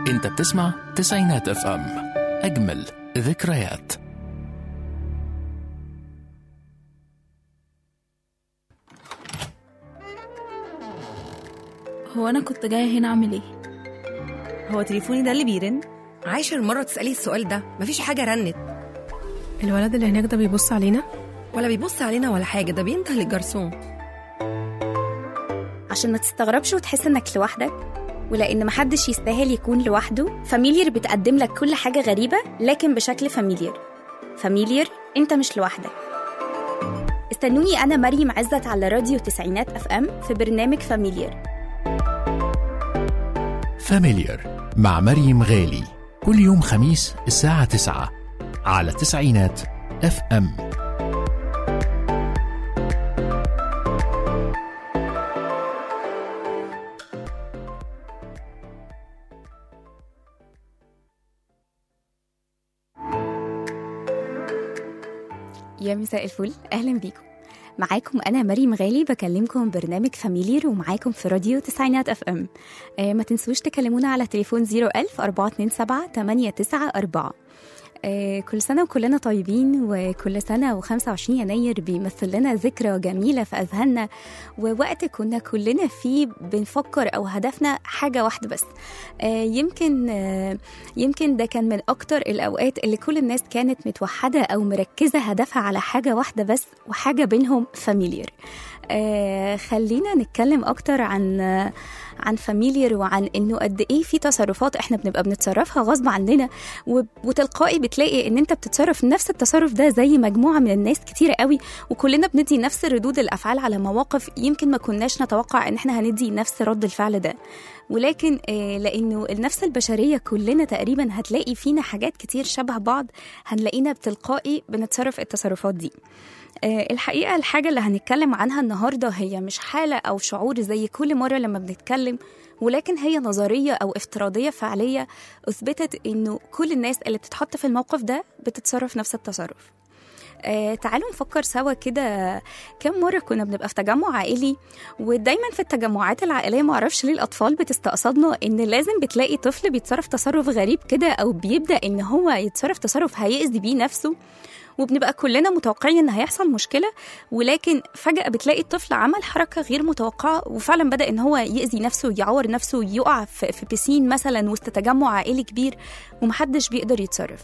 انت بتسمع تسعينات اف ام اجمل ذكريات هو انا كنت جايه هنا اعمل ايه هو تليفوني ده اللي بيرن عاشر مرة تسألي السؤال ده مفيش حاجة رنت الولد اللي هناك ده بيبص علينا ولا بيبص علينا ولا حاجة ده بينده للجرسون عشان ما تستغربش وتحس انك لوحدك ولان محدش يستاهل يكون لوحده فاميليير بتقدم لك كل حاجه غريبه لكن بشكل فاميليير فاميليير انت مش لوحدك استنوني انا مريم عزت على راديو تسعينات اف ام في برنامج فاميليير فاميليار مع مريم غالي كل يوم خميس الساعة 9 على تسعينات اف ام يا مساء الفل اهلا بيكم معاكم انا مريم غالي بكلمكم برنامج فاميلير ومعاكم في راديو تسعينات اف ام آه ما تنسوش تكلمونا على تليفون 01000 427 894 آه كل سنة وكلنا طيبين وكل سنة و25 يناير بيمثل لنا ذكرى جميلة في أذهاننا ووقت كنا كلنا فيه بنفكر أو هدفنا حاجة واحدة بس آه يمكن آه يمكن ده كان من أكتر الأوقات اللي كل الناس كانت متوحدة أو مركزة هدفها على حاجة واحدة بس وحاجة بينهم فاميليير آه خلينا نتكلم أكتر عن آه عن فاميليير وعن انه قد ايه في تصرفات احنا بنبقى بنتصرفها غصب عننا و- وتلقائي بتلاقي ان انت بتتصرف نفس التصرف ده زي مجموعه من الناس كتيره قوي وكلنا بندي نفس ردود الافعال على مواقف يمكن ما كناش نتوقع ان احنا هندي نفس رد الفعل ده ولكن آه، لانه النفس البشريه كلنا تقريبا هتلاقي فينا حاجات كتير شبه بعض هنلاقينا بتلقائي بنتصرف التصرفات دي آه، الحقيقة الحاجة اللي هنتكلم عنها النهاردة هي مش حالة أو شعور زي كل مرة لما بنتكلم ولكن هي نظرية أو افتراضية فعلية أثبتت إنه كل الناس اللي بتتحط في الموقف ده بتتصرف نفس التصرف آه تعالوا نفكر سوا كده كم مرة كنا بنبقى في تجمع عائلي ودايما في التجمعات العائلية معرفش ليه الأطفال بتستقصدنا إن لازم بتلاقي طفل بيتصرف تصرف غريب كده أو بيبدأ إن هو يتصرف تصرف هيأذي بيه نفسه وبنبقى كلنا متوقعين ان هيحصل مشكله ولكن فجاه بتلاقي الطفل عمل حركه غير متوقعه وفعلا بدا ان هو ياذي نفسه يعور نفسه يقع في في بيسين مثلا وسط تجمع عائلي كبير ومحدش بيقدر يتصرف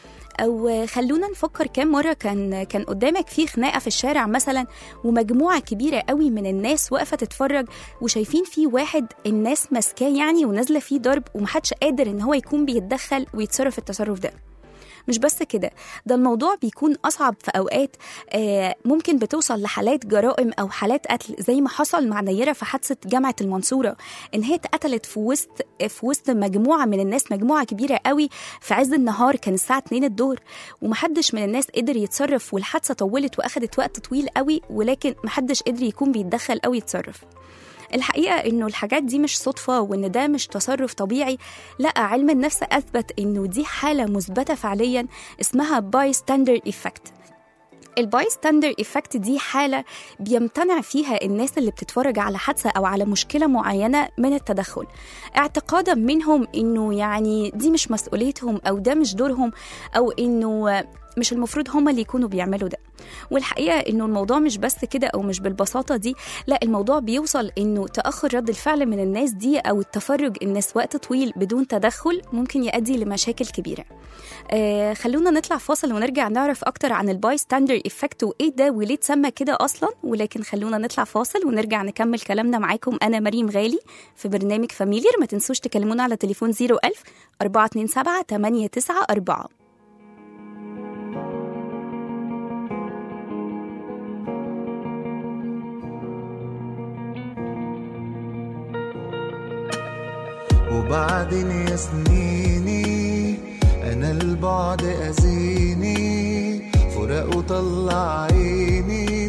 او خلونا نفكر كام مره كان كان قدامك في خناقه في الشارع مثلا ومجموعه كبيره قوي من الناس واقفه تتفرج وشايفين في واحد الناس ماسكاه يعني ونازله فيه ضرب ومحدش قادر ان هو يكون بيتدخل ويتصرف التصرف ده مش بس كده ده الموضوع بيكون أصعب في أوقات آه، ممكن بتوصل لحالات جرائم أو حالات قتل زي ما حصل مع نيرة في حادثة جامعة المنصورة إن هي اتقتلت في وسط في وسط مجموعة من الناس مجموعة كبيرة قوي في عز النهار كان الساعة 2 الظهر ومحدش من الناس قدر يتصرف والحادثة طولت وأخدت وقت طويل قوي ولكن محدش قدر يكون بيتدخل أو يتصرف الحقيقة إنه الحاجات دي مش صدفة وإن ده مش تصرف طبيعي لا علم النفس أثبت إنه دي حالة مثبتة فعليا اسمها باي ستاندر إيفكت الباي ستاندر إيفكت دي حالة بيمتنع فيها الناس اللي بتتفرج على حادثة أو على مشكلة معينة من التدخل اعتقادا منهم إنه يعني دي مش مسؤوليتهم أو ده مش دورهم أو إنه مش المفروض هم اللي يكونوا بيعملوا ده والحقيقه انه الموضوع مش بس كده او مش بالبساطه دي لا الموضوع بيوصل انه تاخر رد الفعل من الناس دي او التفرج الناس وقت طويل بدون تدخل ممكن يؤدي لمشاكل كبيره آه خلونا نطلع فاصل ونرجع نعرف اكتر عن الباي ستاندر ايفكت وايه ده وليه اتسمى كده اصلا ولكن خلونا نطلع فاصل ونرجع نكمل كلامنا معاكم انا مريم غالي في برنامج فاميليير ما تنسوش تكلمونا على تليفون 01000 427 894 وبعدين يا سنيني انا البعد اذيني فراق وطلع عيني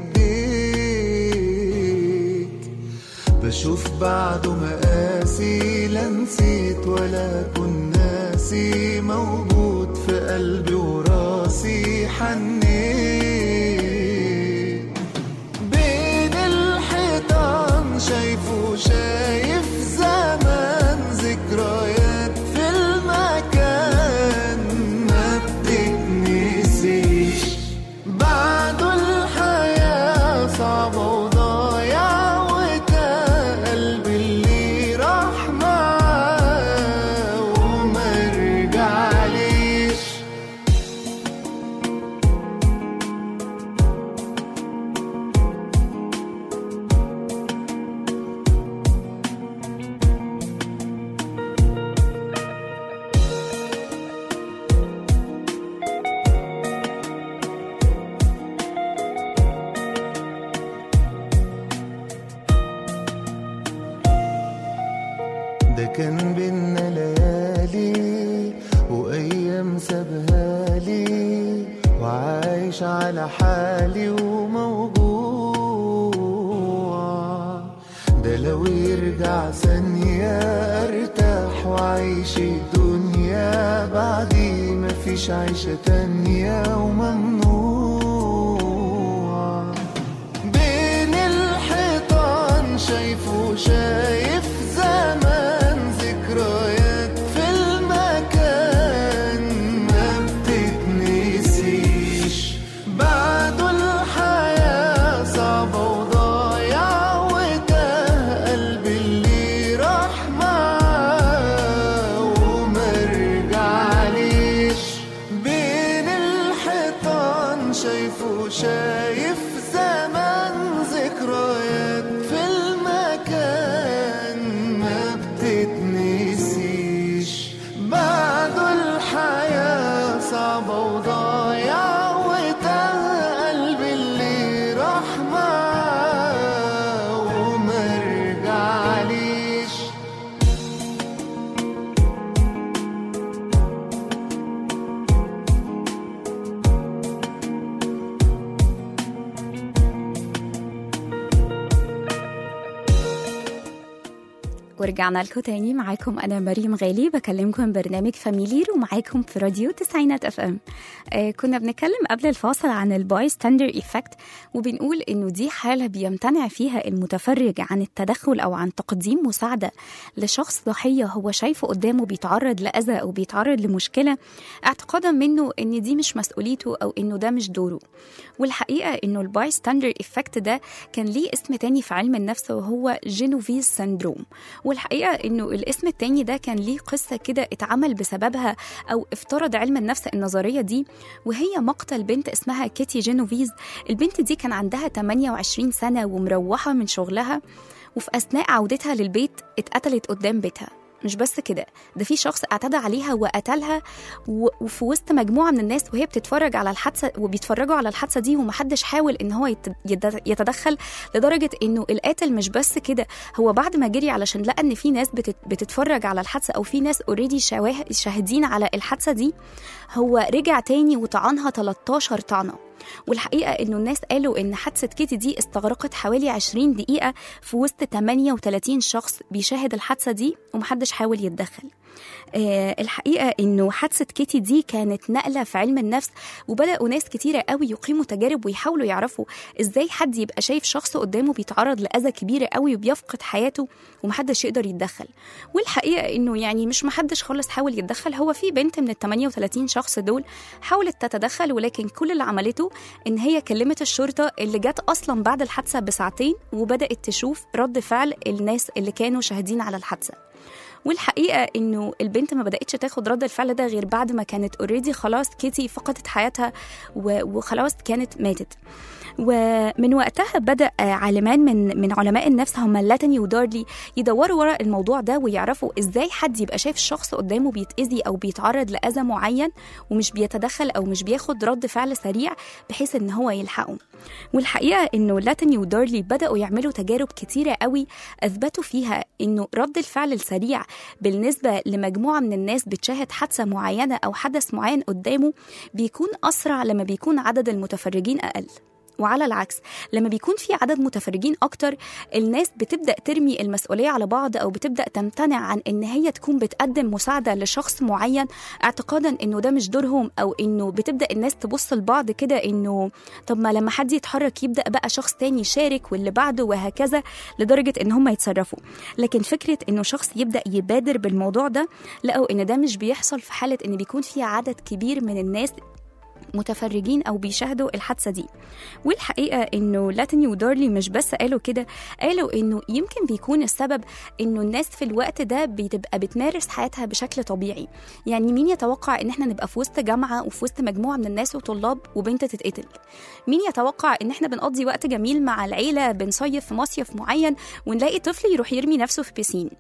اتهديت بشوف بعده مقاسي لا نسيت ولا كن ناسي موجود في قلبي وراسي حنيت بين الحيطان شايفه شايف زمان ذكريات ده كان بينا ليالي وأيام سابها لي وعايش على حالي وموجوع ده لو يرجع ثانية أرتاح وأعيش الدنيا بعدي مفيش عيشة تانية وممنوع بين الحيطان شايفه شايف زمان ذكريات في المكان ما بتتنسيش بعده الحياة صعبة وضايعة وتاه قلبي اللي راح معاه وما رجعليش بين الحيطان شايفه شايف زمان ذكريات في المكان ما بتتنسيش بعده الحياة صعبة وضايعة وتاه قلبي اللي راح معاه وما رجعليش ورجعنا لكم تاني معاكم انا مريم غالي بكلمكم من برنامج فاميلير ومعاكم في راديو تسعينات اف ام آه كنا بنتكلم قبل الفاصل عن الباي ستاندر ايفكت وبنقول انه دي حاله بيمتنع فيها المتفرج عن التدخل او عن تقديم مساعده لشخص ضحيه هو شايفه قدامه بيتعرض لاذى او بيتعرض لمشكله اعتقادا منه ان دي مش مسؤوليته او انه ده مش دوره والحقيقه انه الباي ستاندر ايفكت ده كان ليه اسم تاني في علم النفس وهو جينوفيز سندروم والحقيقه انه الاسم التاني ده كان ليه قصه كده اتعمل بسببها او افترض علم النفس النظريه دي وهي مقتل بنت اسمها كيتي جينوفيز البنت دي كان عندها 28 سنه ومروحه من شغلها وفي اثناء عودتها للبيت اتقتلت قدام بيتها مش بس كده ده في شخص اعتدى عليها وقتلها و- وفي وسط مجموعه من الناس وهي بتتفرج على الحادثه وبيتفرجوا على الحادثه دي ومحدش حاول ان هو يت- يد- يتدخل لدرجه انه القاتل مش بس كده هو بعد ما جري علشان لقى ان في ناس بتت- بتتفرج على الحادثه او في ناس اوريدي شاهدين على الحادثه دي هو رجع تاني وطعنها 13 طعنه والحقيقه انه الناس قالوا ان حادثه كيتي دي استغرقت حوالي 20 دقيقه في وسط 38 شخص بيشاهد الحادثه دي ومحدش حاول يتدخل آه الحقيقه انه حادثه كيتي دي كانت نقله في علم النفس وبداوا ناس كتيره قوي يقيموا تجارب ويحاولوا يعرفوا ازاي حد يبقى شايف شخص قدامه بيتعرض لاذى كبيره قوي وبيفقد حياته ومحدش يقدر يتدخل والحقيقه انه يعني مش محدش خالص حاول يتدخل هو في بنت من ال 38 شخص دول حاولت تتدخل ولكن كل اللي عملته ان هي كلمت الشرطه اللي جت اصلا بعد الحادثه بساعتين وبدات تشوف رد فعل الناس اللي كانوا شاهدين على الحادثه والحقيقه انه البنت ما بداتش تاخد رد الفعل ده غير بعد ما كانت اوريدي خلاص كيتي فقدت حياتها و- وخلاص كانت ماتت ومن وقتها بدا عالمان من من علماء النفس هم لاتني ودارلي يدوروا ورا الموضوع ده ويعرفوا ازاي حد يبقى شايف شخص قدامه بيتاذي او بيتعرض لاذى معين ومش بيتدخل او مش بياخد رد فعل سريع بحيث ان هو يلحقه والحقيقه انه لاتني ودارلي بداوا يعملوا تجارب كتيره قوي اثبتوا فيها انه رد الفعل السريع بالنسبه لمجموعه من الناس بتشاهد حادثه معينه او حدث معين قدامه بيكون اسرع لما بيكون عدد المتفرجين اقل وعلى العكس لما بيكون في عدد متفرجين اكتر الناس بتبدا ترمي المسؤوليه على بعض او بتبدا تمتنع عن ان هي تكون بتقدم مساعده لشخص معين اعتقادا انه ده مش دورهم او انه بتبدا الناس تبص لبعض كده انه طب ما لما حد يتحرك يبدا بقى شخص تاني يشارك واللي بعده وهكذا لدرجه ان هم يتصرفوا لكن فكره انه شخص يبدا يبادر بالموضوع ده لقوا ان ده مش بيحصل في حاله ان بيكون في عدد كبير من الناس متفرجين او بيشاهدوا الحادثه دي والحقيقه انه لاتني ودارلي مش بس قالوا كده قالوا انه يمكن بيكون السبب انه الناس في الوقت ده بتبقى بتمارس حياتها بشكل طبيعي يعني مين يتوقع ان احنا نبقى في وسط جامعه وفي وسط مجموعه من الناس وطلاب وبنت تتقتل مين يتوقع ان احنا بنقضي وقت جميل مع العيله بنصيف في مصيف معين ونلاقي طفل يروح يرمي نفسه في بيسين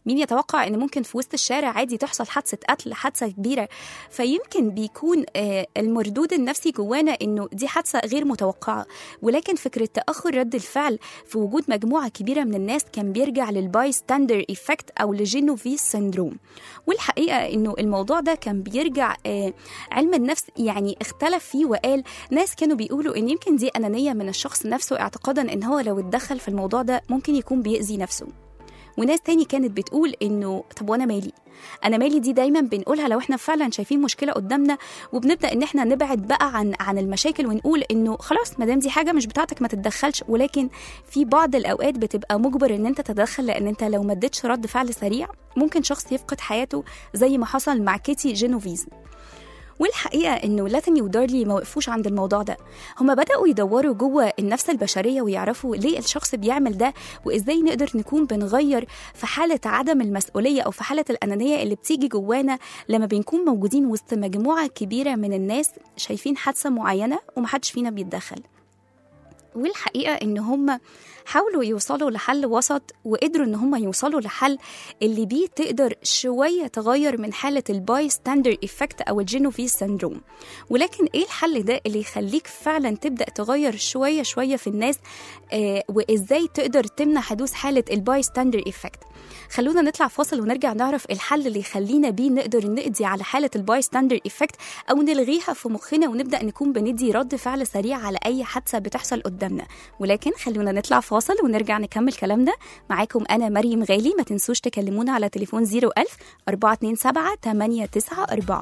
مين يتوقع ان ممكن في وسط الشارع عادي تحصل حادثه قتل حادثه كبيره فيمكن بيكون آه، المردود النفسي جوانا انه دي حادثه غير متوقعه ولكن فكره تاخر رد الفعل في وجود مجموعه كبيره من الناس كان بيرجع للباي ستاندر ايفكت او لجينوفيز سيندروم والحقيقه انه الموضوع ده كان بيرجع آه، علم النفس يعني اختلف فيه وقال ناس كانوا بيقولوا ان يمكن دي انانيه من الشخص نفسه اعتقادا ان هو لو اتدخل في الموضوع ده ممكن يكون بيأذي نفسه وناس تاني كانت بتقول انه طب وانا مالي انا مالي دي دايما بنقولها لو احنا فعلا شايفين مشكله قدامنا وبنبدا ان احنا نبعد بقى عن عن المشاكل ونقول انه خلاص ما دام دي حاجه مش بتاعتك ما تتدخلش ولكن في بعض الاوقات بتبقى مجبر ان انت تتدخل لان انت لو ما اديتش رد فعل سريع ممكن شخص يفقد حياته زي ما حصل مع كيتي جينوفيز والحقيقه انه لاتني ودارلي ما وقفوش عند الموضوع ده هما بداوا يدوروا جوه النفس البشريه ويعرفوا ليه الشخص بيعمل ده وازاي نقدر نكون بنغير في حاله عدم المسؤوليه او في حاله الانانيه اللي بتيجي جوانا لما بنكون موجودين وسط مجموعه كبيره من الناس شايفين حادثه معينه ومحدش فينا بيتدخل والحقيقه ان هم حاولوا يوصلوا لحل وسط وقدروا ان هم يوصلوا لحل اللي بيه تقدر شويه تغير من حاله الباي ستاندر ايفكت او الجينوفيز سندروم ولكن ايه الحل ده اللي يخليك فعلا تبدا تغير شويه شويه في الناس آه وازاي تقدر تمنع حدوث حاله الباي ستاندر ايفكت خلونا نطلع فاصل ونرجع نعرف الحل اللي يخلينا بيه نقدر نقضي على حاله الباي ستاندر ايفكت او نلغيها في مخنا ونبدا نكون بندي رد فعل سريع على اي حادثه بتحصل قدامنا ولكن خلونا نطلع فاصل ونرجع نكمل كلامنا معاكم انا مريم غالي ما تنسوش تكلمونا على تليفون 01000 427 894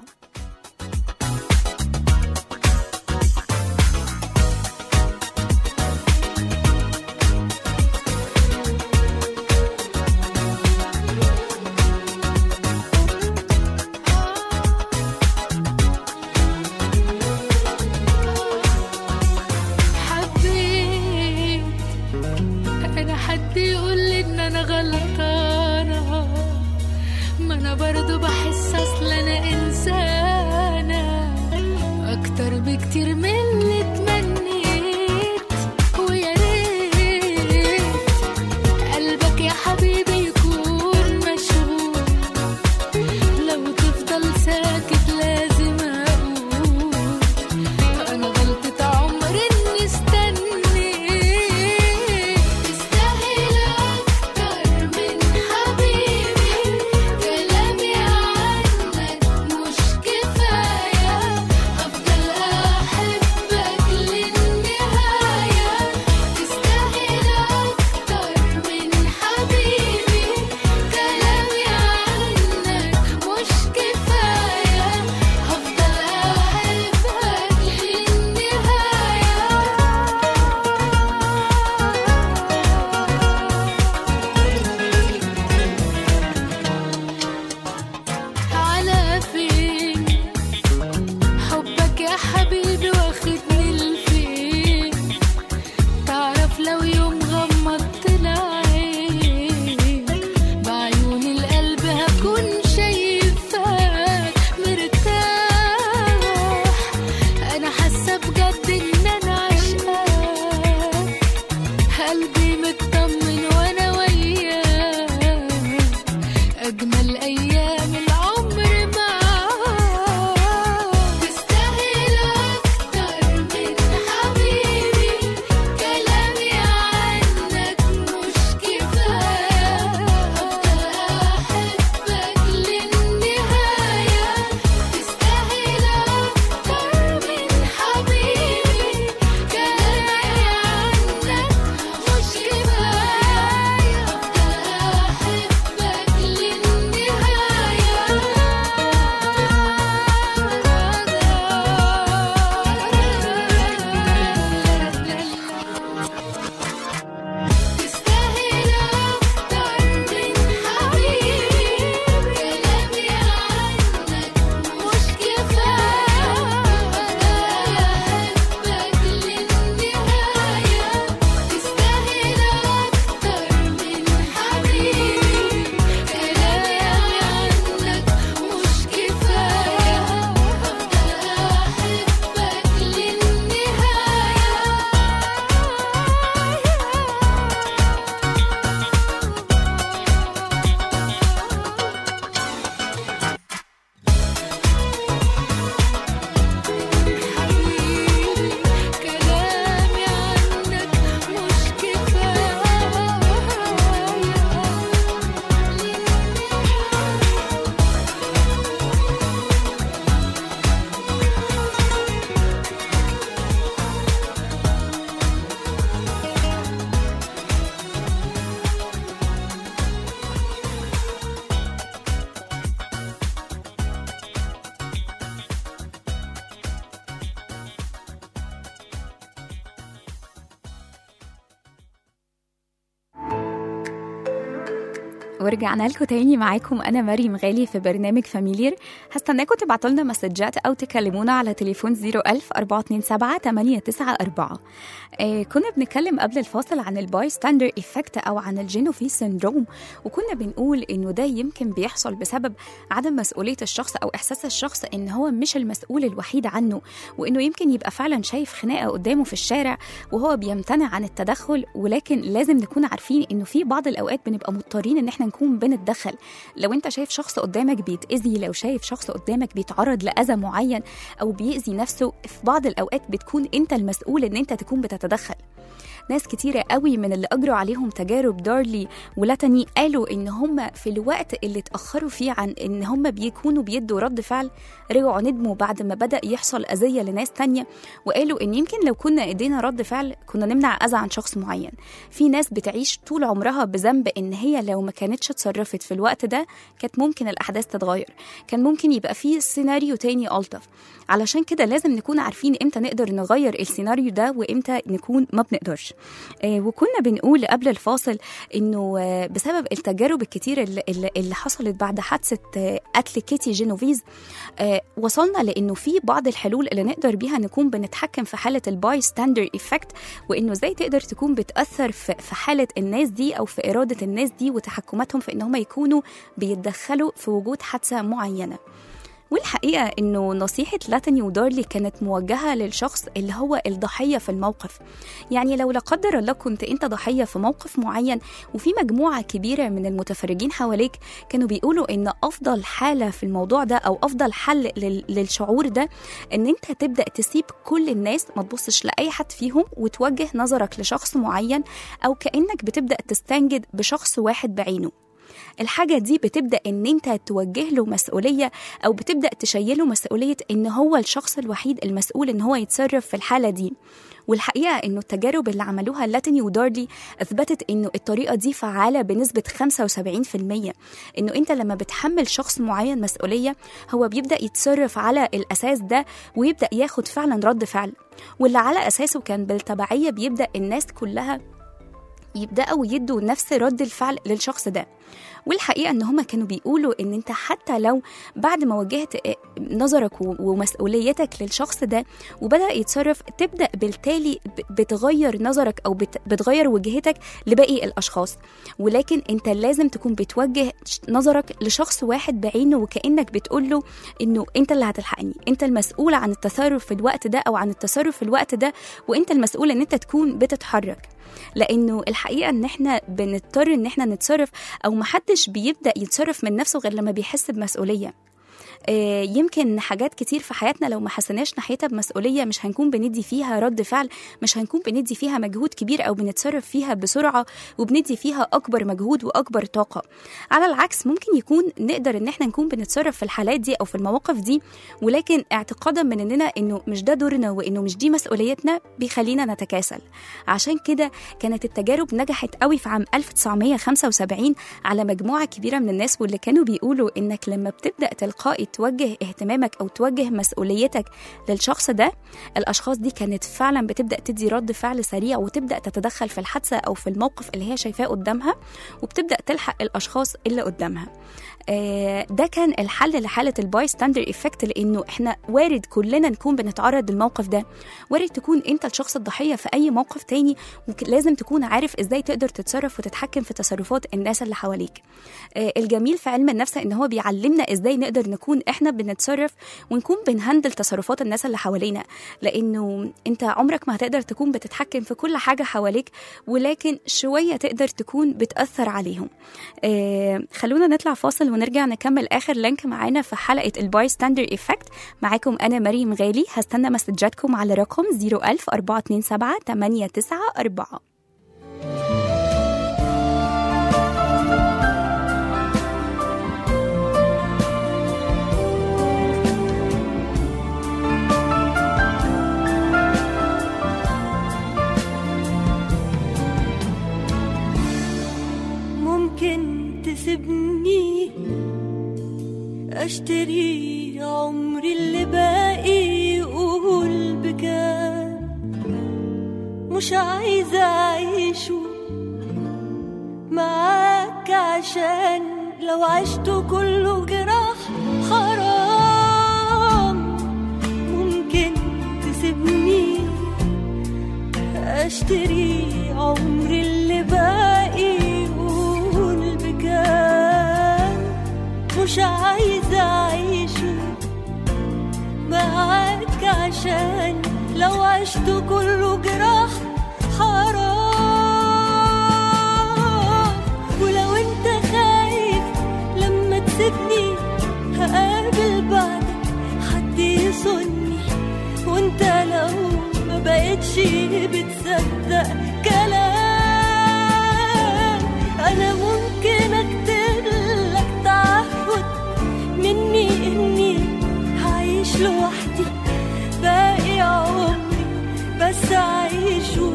حبيت انا حد يقول لي ان انا غلطانه ما انا برضو بحس اصل انا انسانه ورجعنا لكم تاني معاكم انا مريم غالي في برنامج فاميلير هستناكم تبعتوا لنا مسجات او تكلمونا على تليفون 01000 427 894 آه كنا بنتكلم قبل الفاصل عن الباي ستاندر افكت او عن الجينوفي سيندروم وكنا بنقول انه ده يمكن بيحصل بسبب عدم مسؤوليه الشخص او احساس الشخص ان هو مش المسؤول الوحيد عنه وانه يمكن يبقى فعلا شايف خناقه قدامه في الشارع وهو بيمتنع عن التدخل ولكن لازم نكون عارفين انه في بعض الاوقات بنبقى مضطرين ان احنا نكون بنتدخل لو انت شايف شخص قدامك بيتاذي لو شايف شخص قدامك بيتعرض لاذى معين او بيأذي نفسه في بعض الاوقات بتكون انت المسؤول ان انت تكون بتتدخل ناس كتيرة قوي من اللي أجروا عليهم تجارب دارلي ولاتني قالوا إن هم في الوقت اللي اتأخروا فيه عن إن هم بيكونوا بيدوا رد فعل رجعوا ندموا بعد ما بدأ يحصل أذية لناس تانية وقالوا إن يمكن لو كنا إيدينا رد فعل كنا نمنع أذى عن شخص معين في ناس بتعيش طول عمرها بذنب إن هي لو ما كانتش اتصرفت في الوقت ده كانت ممكن الأحداث تتغير كان ممكن يبقى في سيناريو تاني ألطف علشان كده لازم نكون عارفين إمتى نقدر نغير السيناريو ده وإمتى نكون ما بنقدرش آه، وكنا بنقول قبل الفاصل انه آه، بسبب التجارب الكتير اللي, اللي- اللي حصلت بعد حادثه آه، قتل كيتي جينوفيز آه، وصلنا لانه في بعض الحلول اللي نقدر بيها نكون بنتحكم في حاله الباي ستاندر ايفكت وانه ازاي تقدر تكون بتاثر في في حاله الناس دي او في اراده الناس دي وتحكماتهم في ان هم يكونوا بيتدخلوا في وجود حادثه معينه والحقيقة إنه نصيحة لاتني ودارلي كانت موجهة للشخص اللي هو الضحية في الموقف يعني لو لا قدر الله كنت أنت ضحية في موقف معين وفي مجموعة كبيرة من المتفرجين حواليك كانوا بيقولوا إن أفضل حالة في الموضوع ده أو أفضل حل لل- للشعور ده إن أنت تبدأ تسيب كل الناس ما تبصش لأي حد فيهم وتوجه نظرك لشخص معين أو كأنك بتبدأ تستنجد بشخص واحد بعينه الحاجة دي بتبدأ إن أنت توجه له مسؤولية أو بتبدأ تشيله مسؤولية إن هو الشخص الوحيد المسؤول إن هو يتصرف في الحالة دي والحقيقة إنه التجارب اللي عملوها لاتني وداردي أثبتت إنه الطريقة دي فعالة بنسبة 75% إنه أنت لما بتحمل شخص معين مسؤولية هو بيبدأ يتصرف على الأساس ده ويبدأ ياخد فعلا رد فعل واللي على أساسه كان بالتبعية بيبدأ الناس كلها يبداوا يدوا نفس رد الفعل للشخص ده والحقيقه ان هما كانوا بيقولوا ان انت حتى لو بعد ما وجهت نظرك و- ومسؤوليتك للشخص ده وبدا يتصرف تبدا بالتالي ب- بتغير نظرك او بت- بتغير وجهتك لباقي الاشخاص ولكن انت لازم تكون بتوجه ش- نظرك لشخص واحد بعينه وكانك بتقول له انه انت اللي هتلحقني انت المسؤول عن التصرف في الوقت ده او عن التصرف في الوقت ده وانت المسؤول ان انت تكون بتتحرك لانه الحقيقه ان احنا بنضطر ان احنا نتصرف او محدش بيبدا يتصرف من نفسه غير لما بيحس بمسؤوليه آه، يمكن حاجات كتير في حياتنا لو ما حسناش ناحيتها بمسؤوليه مش هنكون بندي فيها رد فعل مش هنكون بندي فيها مجهود كبير او بنتصرف فيها بسرعه وبندي فيها اكبر مجهود واكبر طاقه على العكس ممكن يكون نقدر ان احنا نكون بنتصرف في الحالات دي او في المواقف دي ولكن اعتقادا من اننا انه مش ده دورنا وانه مش دي مسؤوليتنا بيخلينا نتكاسل عشان كده كانت التجارب نجحت قوي في عام 1975 على مجموعه كبيره من الناس واللي كانوا بيقولوا انك لما بتبدا تلقائي توجه اهتمامك او توجه مسؤوليتك للشخص ده الاشخاص دي كانت فعلا بتبدا تدي رد فعل سريع وتبدا تتدخل في الحادثه او في الموقف اللي هي شايفاه قدامها وبتبدا تلحق الاشخاص اللي قدامها آه، ده كان الحل لحاله الباي ستاندر افكت لانه احنا وارد كلنا نكون بنتعرض للموقف ده وارد تكون انت الشخص الضحيه في اي موقف تاني ولازم تكون عارف ازاي تقدر تتصرف وتتحكم في تصرفات الناس اللي حواليك آه، الجميل في علم النفس ان هو بيعلمنا ازاي نقدر نكون احنا بنتصرف ونكون بنهندل تصرفات الناس اللي حوالينا لانه انت عمرك ما هتقدر تكون بتتحكم في كل حاجه حواليك ولكن شويه تقدر تكون بتاثر عليهم آه، خلونا نطلع فاصل ونرجع نكمل اخر لينك معانا في حلقه الباي ستاندر ايفكت معاكم انا مريم غالي هستنى مسجاتكم على رقم 01000 427 894 ممكن تسيبني اشتري عمري اللي باقي قول بكام مش عايزة اعيشه معاك عشان لو عشت كله جراح حرام ممكن تسيبني اشتري عمري اللي باقي قول بكام مش عايزة اعيشه معاك عشان لو عشت كله جراح حرام ولو انت خايف لما تسيبني هقابل بعدك حد يصني وانت لو ما بقتش بتصدق كلام انا ممكن اكتب لك تعهد مني اني هعيش لوحدي باقي عمري بس اعيشه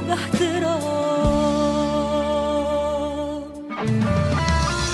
باحترام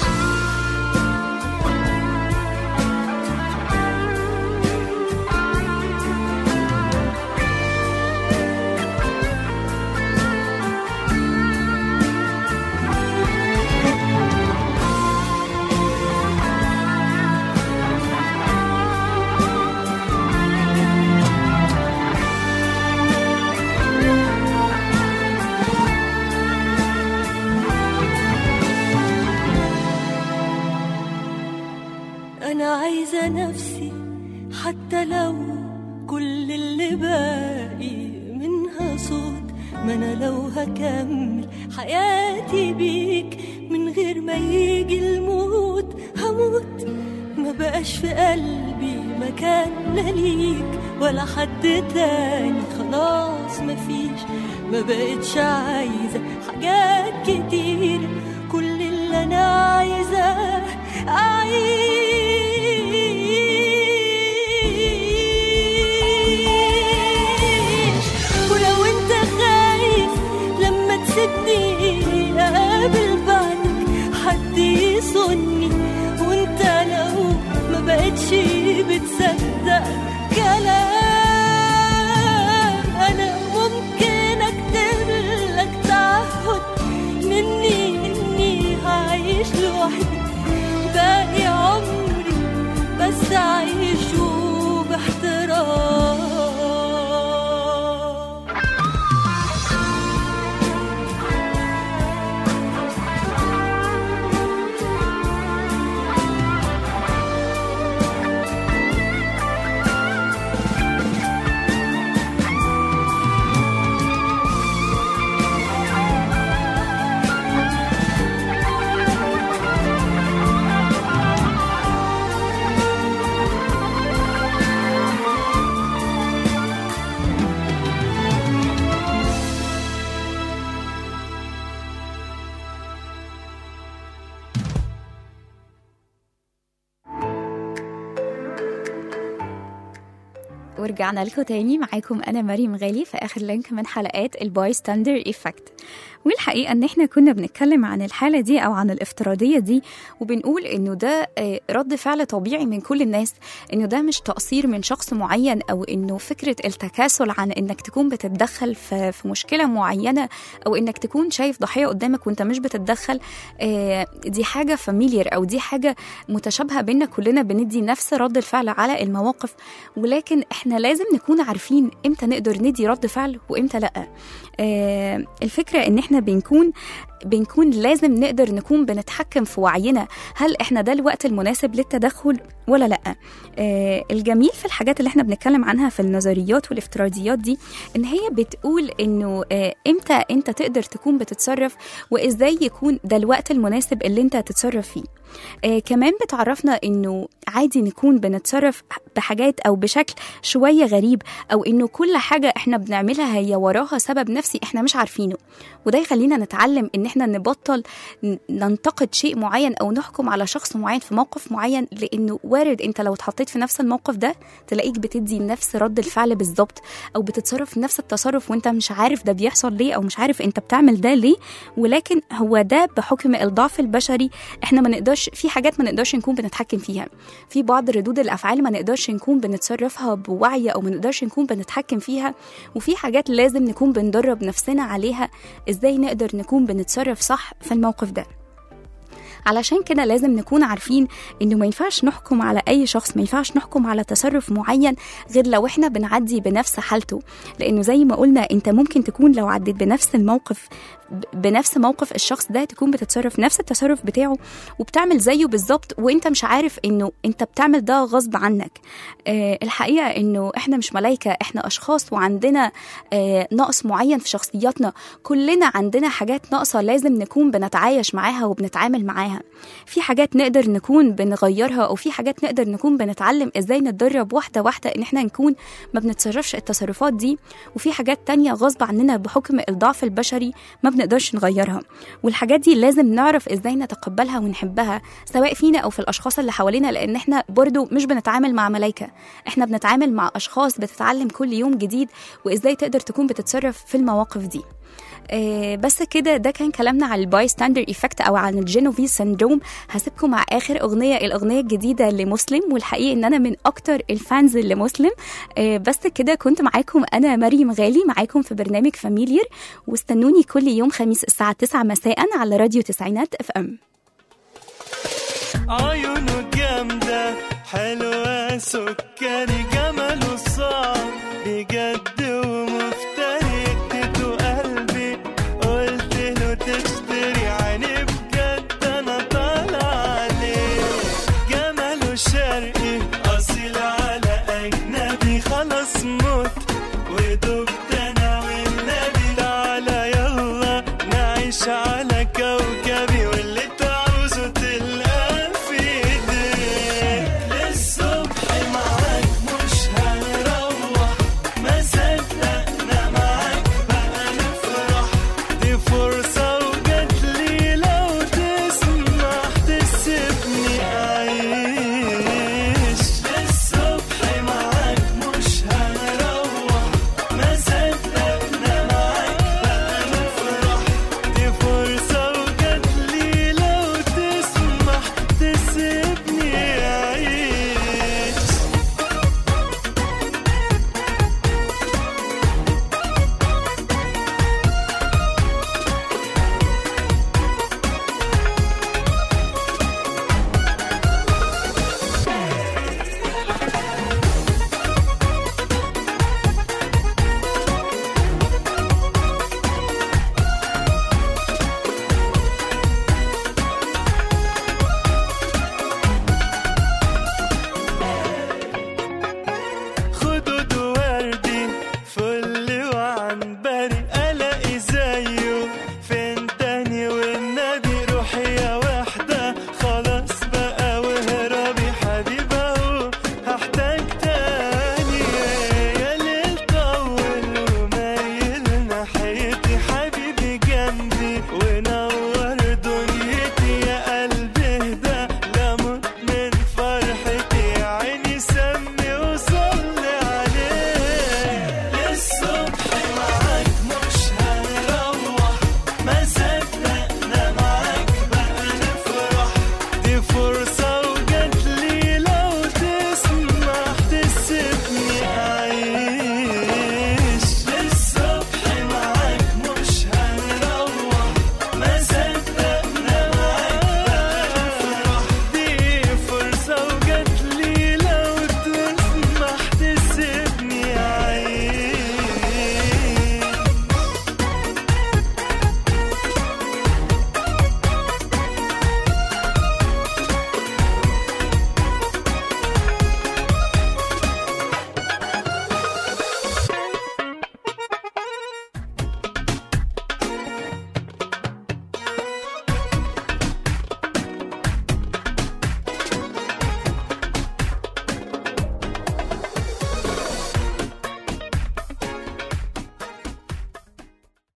أنا عايزة نفسي حتى لو كل اللي باقي منها صوت ما أنا لو هكمل حياتي بيك من غير ما يجي الموت هموت ما بقاش في قلبي مكان لا ليك ولا حد تاني خلاص مفيش ما بقتش عايزة حاجات كتير كل اللي أنا عايزاه أعيش ولو أنت خايف لما تسيبني أقابل بعدك حد يصني وأنت لو ما بقتش بتصدق كلام أنا ممكن أكتب لك تعهد مني إني هعيش لوحدي باقي عمري بس أعيشه باحترام ورجعنا لكم تاني معاكم انا مريم غالي في اخر لينك من حلقات الباي ستاندر ايفكت والحقيقه ان احنا كنا بنتكلم عن الحاله دي او عن الافتراضيه دي وبنقول انه ده آه، رد فعل طبيعي من كل الناس انه ده مش تقصير من شخص معين او انه فكره التكاسل عن انك تكون بتتدخل في في مشكله معينه او انك تكون شايف ضحيه قدامك وانت مش بتتدخل آه، دي حاجه فاميليار او دي حاجه متشابهه بينا كلنا بندي نفس رد الفعل على المواقف ولكن احنا لازم نكون عارفين امتى نقدر ندي رد فعل وامتى لا آه، الفكره ان احنا بنكون بنكون لازم نقدر نكون بنتحكم في وعينا هل احنا ده الوقت المناسب للتدخل ولا لا آه الجميل في الحاجات اللي احنا بنتكلم عنها في النظريات والافتراضيات دي ان هي بتقول انه آه امتى انت تقدر تكون بتتصرف وازاي يكون ده الوقت المناسب اللي انت تتصرف فيه آه كمان بتعرفنا انه عادي نكون بنتصرف بحاجات او بشكل شويه غريب او انه كل حاجه احنا بنعملها هي وراها سبب نفسي احنا مش عارفينه وده يخلينا نتعلم ان احنا نبطل ن- ننتقد شيء معين او نحكم على شخص معين في موقف معين لانه وارد انت لو اتحطيت في نفس الموقف ده تلاقيك بتدي نفس رد الفعل بالظبط او بتتصرف نفس التصرف وانت مش عارف ده بيحصل ليه او مش عارف انت بتعمل ده ليه ولكن هو ده بحكم الضعف البشري احنا ما نقدرش في حاجات ما نقدرش نكون بنتحكم فيها في بعض ردود الافعال ما نقدرش نكون بنتصرفها بوعي او ما نقدرش نكون بنتحكم فيها وفي حاجات لازم نكون بندرب نفسنا عليها ازاي نقدر نكون بنتصرف صح في الموقف ده علشان كده لازم نكون عارفين انه ما ينفعش نحكم على اي شخص ما ينفعش نحكم على تصرف معين غير لو احنا بنعدي بنفس حالته لانه زي ما قلنا انت ممكن تكون لو عديت بنفس الموقف ب- بنفس موقف الشخص ده تكون بتتصرف نفس التصرف بتاعه وبتعمل زيه بالظبط وانت مش عارف انه انت بتعمل ده غصب عنك آه الحقيقه انه احنا مش ملايكه احنا اشخاص وعندنا آه نقص معين في شخصياتنا كلنا عندنا حاجات ناقصه لازم نكون بنتعايش معاها وبنتعامل معاها في حاجات نقدر نكون بنغيرها او في حاجات نقدر نكون بنتعلم ازاي نتدرب واحده واحده ان احنا نكون ما بنتصرفش التصرفات دي وفي حاجات تانية غصب عننا بحكم الضعف البشري ما بنقدرش نغيرها والحاجات دي لازم نعرف ازاي نتقبلها ونحبها سواء فينا او في الاشخاص اللي حوالينا لان احنا برضو مش بنتعامل مع ملايكه احنا بنتعامل مع اشخاص بتتعلم كل يوم جديد وازاي تقدر تكون بتتصرف في المواقف دي آه، بس كده ده كان كلامنا عن الباي ستاندر ايفكت او عن الجينوفيز سندروم هسيبكم مع اخر اغنيه الاغنيه الجديده لمسلم والحقيقه ان انا من اكتر الفانز لمسلم آه، بس كده كنت معاكم انا مريم غالي معاكم في برنامج فاميليير واستنوني كل يوم خميس الساعه 9 مساء على راديو تسعينات اف ام عيونه جامدة حلوة سكري جماله صعب بجد ومفتري اديته قلبي قلت له تشتري عيني بجد انا طالع عليه جماله شرقي اصيل على اجنبي خلاص موت ودبت انا والنبي تعالى يلا نعيش على كوكبي واللي تعوزه تلقى في ايديك للصبح معاك مش هنروح ما صدقنا معاك بقى نفرح دي فرصة وجاتلي لو تسمح تسيبني أعيش للصبح معاك مش هنروح ما صدقنا معاك بقى نفرح دي فرصة وجاتلي لو تسمح تسيبني أعيش خدود وردي فل وعنبري الاقي زيه فين تاني والنبي روحي يا وحدة خلاص بقى واهربي حبيبة اهو هحتاج تاني يا ليل طول ومايل ناحيتي حبيبي جنبي ونور دنيتي يا قلبي اهدى لا موت من فرحتي يا عيني سمي وصلي عليه للصبح معاك مش هنروح ما صدقنا معاك بقى نفرح دي فرصة